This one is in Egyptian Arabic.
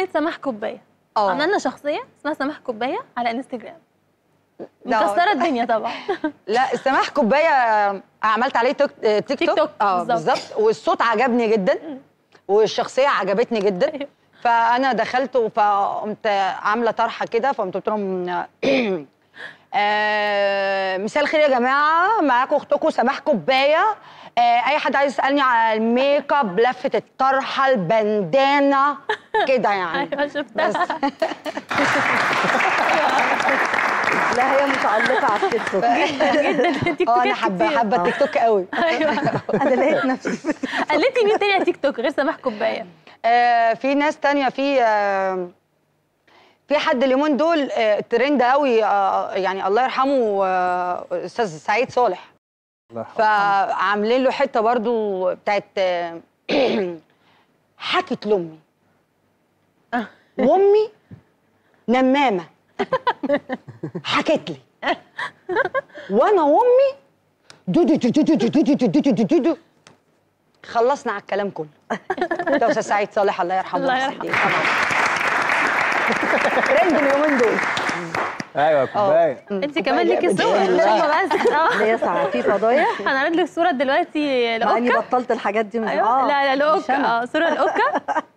شخصيه سماح كوبايه اه عملنا شخصيه اسمها سماح كوبايه على انستجرام ده- مكسره الدنيا طبعا لا السماح كوبايه عملت عليه توك تيك توك, تيك توك، اه بالظبط. بالظبط والصوت عجبني جدا والشخصيه عجبتني جدا أيوة. فانا دخلت فقمت عامله طرحه كده فقمت قلت لهم آه مساء الخير يا جماعه معاكم اختكم سماح كوبايه آه اي حد عايز يسالني على الميك اب لفه الطرحه البندانه كده يعني ايوه شفتها بس لا هي متعلقه على التيك توك جدا تيك اه توك انا حابه حابه التيك توك قوي ايوه انا لقيت نفسي قلتي مين تاني على تيك توك غير سماح كوبايه آه في ناس تانية في آه في حد اليومين دول آه ترند قوي آه يعني الله يرحمه آه استاذ سعيد صالح الله يرحمه. فعاملين له حته برضو بتاعت آه حكت لامي وامي نمامه حكت لي وانا وامي دودو دودو دودو دودو دودو دودو دودو خلصنا على الكلام كله ده استاذ سعيد صالح الله يرحمه الله ويحسن يرحمه. إليه طبعا ترند اليومين دول ايوه كوبايه انت كمان ليكي كوباية صور بتقول شوفوا بس اه اللي هي ساعة في فضايح هنعرض لك صوره دلوقتي مع اني لاوكا بطلت الحاجات دي من ايوه لا لا مش لاوكا أنا. اه صوره لاوكا